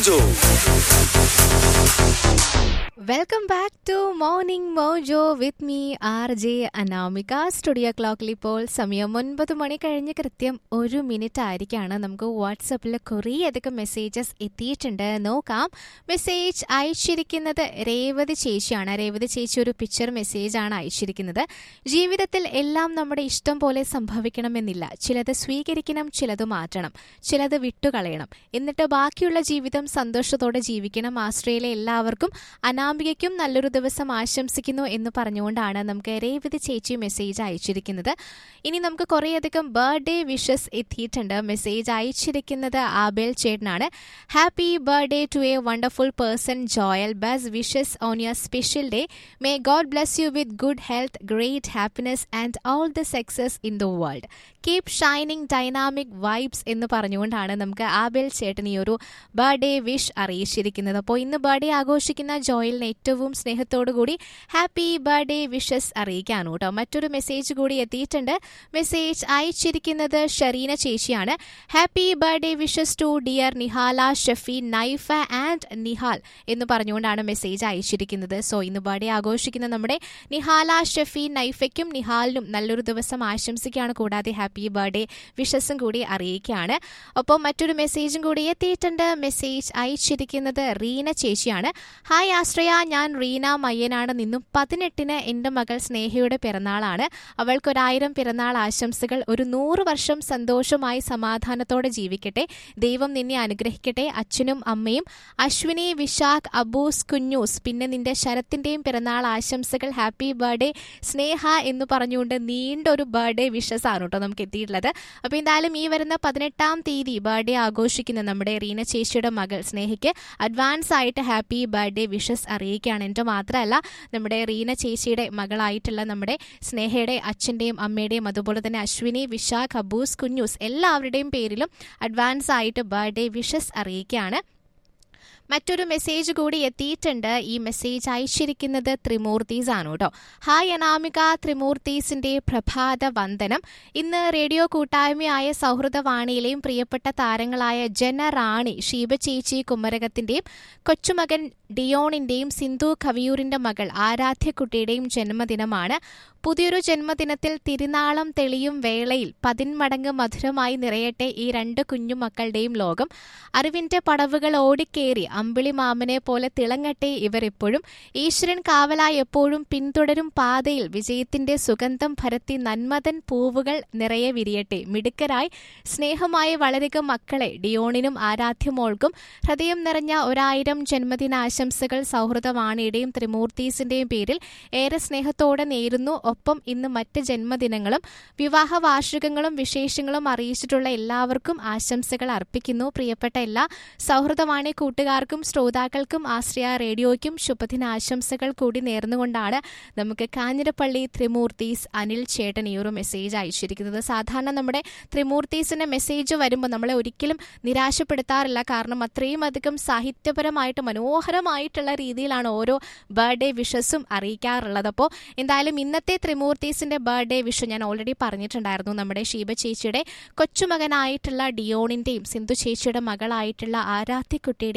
Mojo. Welcome back to morning mojo with me R J Anamika studio ക്ലോക്കിൽ ഇപ്പോൾ സമയം ഒൻപത് മണി കഴിഞ്ഞ് കൃത്യം ഒരു മിനിറ്റ് ആയിരിക്കാണ് നമുക്ക് വാട്സപ്പിൽ കുറേയധികം മെസ്സേജസ് എത്തിയിട്ടുണ്ട് നോക്കാം മെസ്സേജ് അയച്ചിരിക്കുന്നത് രേവതി ചേച്ചിയാണ് രേവതി ചേച്ചി ഒരു പിക്ചർ മെസ്സേജ് ആണ് അയച്ചിരിക്കുന്നത് ജീവിതത്തിൽ എല്ലാം നമ്മുടെ ഇഷ്ടം പോലെ സംഭവിക്കണമെന്നില്ല ചിലത് സ്വീകരിക്കണം ചിലത് മാറ്റണം ചിലത് വിട്ടുകളയണം എന്നിട്ട് ബാക്കിയുള്ള ജീവിതം സന്തോഷത്തോടെ ജീവിക്കണം ആസ്ട്രേലിയ എല്ലാവർക്കും അനാമികയ്ക്കും നല്ലൊരു ദിവസം ആശംസിക്കുന്നു എന്ന് പറഞ്ഞുകൊണ്ടാണ് നമുക്ക് രേവതി ചേച്ചി മെസ്സേജ് അയച്ചിരിക്കുന്നത് ഇനി നമുക്ക് കുറേയധികം ബർത്ത്ഡേ വിഷസ് എത്തിയിട്ടുണ്ട് മെസ്സേജ് അയച്ചിരിക്കുന്നത് ആബേൽ ചേട്ടനാണ് happy birthday to a wonderful person Joel best wishes on your special day may God bless you with good health great happiness and all the success in the world keep shining dynamic vibes എന്ന് പറഞ്ഞുകൊണ്ടാണ് നമുക്ക് ആബേൽ ചേട്ടൻ ഈ ഒരു birthday wish അറിയിച്ചിരിക്കുന്നത് അപ്പോൾ ഇന്ന് birthday ആഘോഷിക്കുന്ന ജോയലിന് ഏറ്റവും സ്നേഹത്തോടു കൂടി ഹാപ്പി ബർത്ത്ഡേ വിഷസ് അറിയിക്കാണ് കേട്ടോ മറ്റൊരു മെസ്സേജ് കൂടി എത്തിയിട്ടുണ്ട് മെസ്സേജ് അയച്ചിരിക്കുന്നത് ഷെറീന ചേച്ചിയാണ് happy birthday wishes to dear Nihala Shafi Naifa and Nihal എന്ന് പറഞ്ഞുകൊണ്ടാണ് മെസ്സേജ് അയച്ചിരിക്കുന്നത് സോ ഇന്ന് ബർത്ത്ഡേ ആഘോഷിക്കുന്ന നമ്മുടെ നിഹാല ഷഫി നൈഫയ്ക്കും നിഹാലിനും നല്ലൊരു ദിവസം ആശംസിക്കുകയാണ് കൂടാതെ ഹാപ്പി ബർത്ത്ഡേ വിഷസും കൂടി അറിയിക്കുകയാണ് ഒപ്പം മറ്റൊരു മെസ്സേജും കൂടി എത്തിയിട്ടുണ്ട് മെസ്സേജ് അയച്ചിരിക്കുന്നത് റീന ചേച്ചിയാണ് ഹായ് ആശ്രയ ഞാൻ റീന മയ്യനാട് നിന്നും പതിനെട്ടിന് എൻ്റെ മകൾ സ്നേഹയുടെ പിറന്നാളാണ് അവൾക്കൊരായിരം പിറന്നാൾ ആശംസകൾ ഒരു നൂറ് വർഷം സന്തോഷമായി സമാധാനത്തോടെ ജീവിക്കട്ടെ ദൈവം നിന്നെ അനുഗ്രഹിക്കട്ടെ അച്ഛനും അമ്മയും അശ്വിനി വിശാഖ് അബൂസ് കുഞ്ഞൂസ് പിന്നെ നിന്റെ ശരത്തിന്റെയും പിറന്നാൾ ആശംസകൾ ഹാപ്പി ബർത്ത്ഡേ സ്നേഹ എന്ന് പറഞ്ഞുകൊണ്ട് നീണ്ട ഒരു ബർത്ത്ഡേ വിഷസ് ആണ് കേട്ടോ നമുക്ക് എത്തിയിട്ടുള്ളത് അപ്പോൾ എന്തായാലും ഈ വരുന്ന പതിനെട്ടാം തീയതി ബർത്ത്ഡേ ആഘോഷിക്കുന്ന നമ്മുടെ റീന ചേച്ചിയുടെ മകൾ സ്നേഹയ്ക്ക് അഡ്വാൻസ് ആയിട്ട് ഹാപ്പി ബർത്ത്ഡേ വിഷസ് അറിയിക്കുകയാണ് എൻ്റെ മാത്രമല്ല നമ്മുടെ റീന ചേച്ചിയുടെ മകളായിട്ടുള്ള നമ്മുടെ സ്നേഹയുടെ അച്ഛൻ്റെയും അമ്മയുടെയും അതുപോലെ തന്നെ അശ്വിനി വിശാഖ് അബൂസ് കുഞ്ഞൂസ് എല്ലാവരുടെയും പേരിലും അഡ്വാൻസ് ആയിട്ട് ബർത്ത്ഡേ വിഷസ് അറിയിക്കുകയാണ് മറ്റൊരു മെസ്സേജ് കൂടി എത്തിയിട്ടുണ്ട് ഈ മെസ്സേജ് അയച്ചിരിക്കുന്നത് ത്രിമൂർത്തീസ് ആണ് കേട്ടോ ഹായ് അനാമിക ത്രിമൂർത്തീസിന്റെ പ്രഭാത വന്ദനം ഇന്ന് റേഡിയോ കൂട്ടായ്മയായ സൗഹൃദവാണിയിലെയും പ്രിയപ്പെട്ട താരങ്ങളായ ജന റാണി ഷീബ ചേച്ചി കുമരകത്തിന്റെയും കൊച്ചുമകൻ ഡിയോണിന്റെയും സിന്ധു കവിയൂരിന്റെ മകൾ ആരാധ്യക്കുട്ടിയുടെയും ജന്മദിനമാണ് പുതിയൊരു ജന്മദിനത്തിൽ തിരുനാളം തെളിയും വേളയിൽ പതിന്മടങ്ങ് മധുരമായി നിറയട്ടെ ഈ രണ്ട് കുഞ്ഞു മക്കളുടെയും ലോകം അറിവിന്റെ പടവുകൾ ഓടിക്കേറി അമ്പിളി മാമനെ പോലെ തിളങ്ങട്ടെ ഇവർ എപ്പോഴും ഈശ്വരൻ കാവലായി എപ്പോഴും പിന്തുടരും പാതയിൽ വിജയത്തിന്റെ സുഗന്ധം ഭരത്തി നന്മതൻ പൂവുകൾ നിറയെ വിരിയട്ടെ മിടുക്കരായി സ്നേഹമായി വളരുക മക്കളെ ഡിയോണിനും ആരാധ്യമോൾക്കും ഹൃദയം നിറഞ്ഞ ഒരായിരം ജന്മദിനാശംസകൾ സൗഹൃദവാണിയുടെയും ത്രിമൂർത്തീസിന്റെയും പേരിൽ ഏറെ സ്നേഹത്തോടെ നേരുന്നു ഒപ്പം ഇന്ന് മറ്റ് ജന്മദിനങ്ങളും വിവാഹ വാർഷികങ്ങളും വിശേഷങ്ങളും അറിയിച്ചിട്ടുള്ള എല്ലാവർക്കും ആശംസകൾ അർപ്പിക്കുന്നു പ്രിയപ്പെട്ട എല്ലാ സൗഹൃദവാണി കൂട്ടുകാർക്കും ശ്രോതാക്കൾക്കും ആശ്രയ റേഡിയോയ്ക്കും ശുഭദിനാശംസകൾ കൂടി നേർന്നുകൊണ്ടാണ് നമുക്ക് കാഞ്ഞിരപ്പള്ളി ത്രിമൂർത്തീസ് അനിൽ ചേട്ടൻ ഈ ഒരു മെസ്സേജ് അയച്ചിരിക്കുന്നത് സാധാരണ നമ്മുടെ ത്രിമൂർത്തീസിന്റെ മെസ്സേജ് വരുമ്പോൾ നമ്മളെ ഒരിക്കലും നിരാശപ്പെടുത്താറില്ല കാരണം അത്രയും അധികം സാഹിത്യപരമായിട്ട് മനോഹരമായിട്ടുള്ള രീതിയിലാണ് ഓരോ ബർത്ത്ഡേ വിഷസും അറിയിക്കാറുള്ളത് അപ്പോൾ എന്തായാലും ഇന്നത്തെ ത്രിമൂർത്തീസിന്റെ ബർത്ത്ഡേ വിഷു ഞാൻ ഓൾറെഡി പറഞ്ഞിട്ടുണ്ടായിരുന്നു നമ്മുടെ ഷീബ ചേച്ചിയുടെ കൊച്ചുമകനായിട്ടുള്ള ഡിയോണിന്റെയും സിന്ധു ചേച്ചിയുടെ മകളായിട്ടുള്ള ആരാധ്യക്കുട്ടിയുടെ